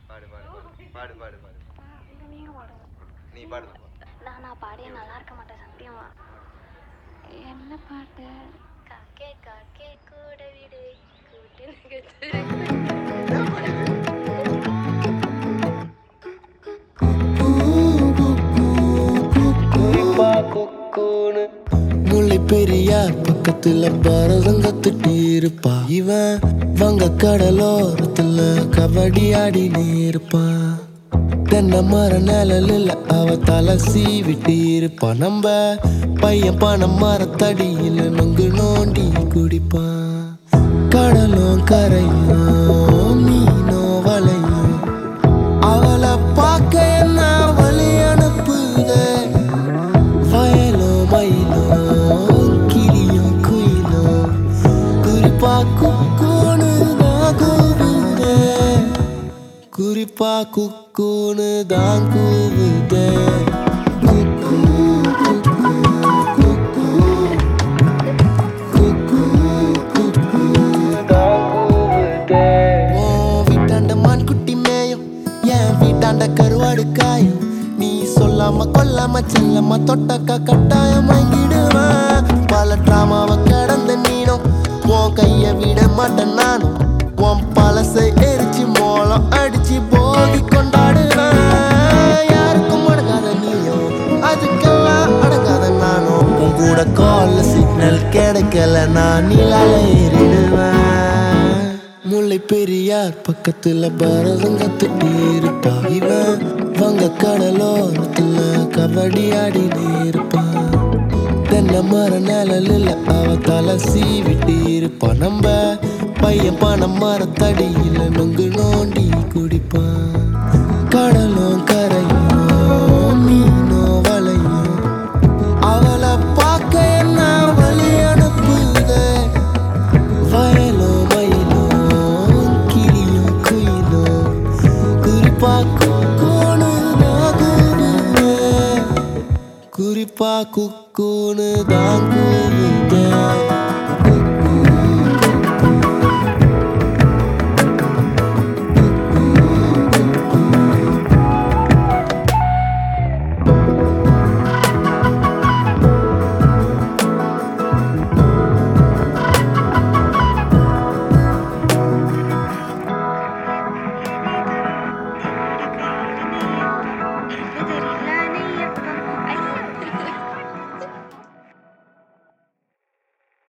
பாடு பாடு பாடு பாடு பாடு நீங்க பாடுங்க நீ பாடு நான் நான் பாடிய நல்லா இருக்க மாட்டேன் சத்தியமா என்ன பாட்டு காக்கே காக்கே கூட விடு கூட்டு முல்லை பெரியார் பக்கத்துல பரதம் கத்துட்டு இருப்பா இவன் வங்க கடலோரத்துல கபடி ஆடினே இருப்பான் தென்னை மர நிழலில் அவ தலை சீவிட்டு இருப்பா நம்ம பையன் பணம் மரத்தடியில் நொங்கு நோண்டி குடிப்பான் கடலும் கரையும் மீனோ வலையும் அவளை பார்க்க என்ன வழி அனுப்புதே வயலோ மயிலோ கிளியும் குயிலும் குறிப்பா குக்கூனு தான் கூவுதே குறிப்பா குக்கூனு தான் கூவுதே குக்கூ, குக்கூ, குக்கூ. குக்கூ, குக்கூ தான் கூவுதே. உன் வீட்டாண்ட மான்குட்டி மேயும் என் வீட்டாண்ட கருவாடு காயும் நீ சொல்லாம கொல்லாம செல்லாம தொட்டக்கா கட்டாயம் வாங்கிடுவேன் பல டிராமாவை கடந்த நீனும் உன் கைய விட மாட்டேன் நானும் உன் பழசை எரிச்சு மோளம் அடிச்சு போகி கொண்டாடுவேன் யாருக்கும் அடங்காத நீயும் அதுக்கெல்லாம் அடங்காத நானும் உன் கூட கால் சிக்னல் கிடைக்கல நான் நிலால ஏறிடுவேன் முல்லை பெரியார் பக்கத்துல பரதம் கத்துட்டு இருப்பா இவன் வங்க கடலோரத்துல கபடி ஆடினே இருப்பான் தென்னை மர நிழலில் அவ தலை சீவிட்டு இருப்பா நம்ம பையன் பணம் மரத்தடியில் நொங்கு நோண்டி குடிப்பான் கடலும் கரையும் மீனோ வலையும் அவளை பார்க்க என்ன வழி அனுப்புதே வயலோ மயிலோ கிளியும் குயிலும் குறிப்பா குக்கூனு தான் கூவுதே குறிப்பா குக்கூனு தான் கூவுதே